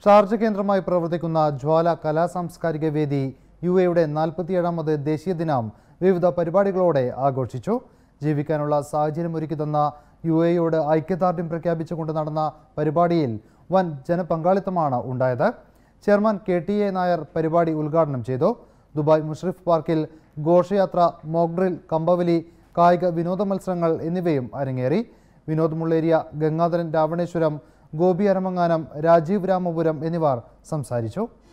Sharjah കേന്ദ്രമായി പ്രവർത്തിക്കുന്ന ജ്വാല കലാ സാംസ്കാരിക വേദി യു എയുടെ നാൽപ്പത്തിയേഴാമത് ദേശീയ ദിനം വിവിധ പരിപാടികളോടെ ആഘോഷിച്ചു ജീവിക്കാനുള്ള സാഹചര്യം ഒരുക്കി തന്ന യു എയോട് ഐക്യദാർഢ്യം പ്രഖ്യാപിച്ചുകൊണ്ട് നടന്ന പരിപാടിയിൽ വൻ ജനപങ്കാളിത്തമാണ് ഉണ്ടായത് chairman K T A Nair പരിപാടി ഉദ്ഘാടനം ചെയ്തു ദുബായ് മുഷ്രിഫ് പാർക്കിൽ ഘോഷയാത്ര മോക്ഡ്രിൽ കമ്പവലി കായിക വിനോദ മത്സരങ്ങൾ എന്നിവയും അരങ്ങേറി വിനോദ് മുള്ളേരിയ ഗംഗാധരൻ രാവണേശ്വരം ഗോപി അരമങ്ങാനം രാജീവ് രാമപുരം എന്നിവർ സംസാരിച്ചു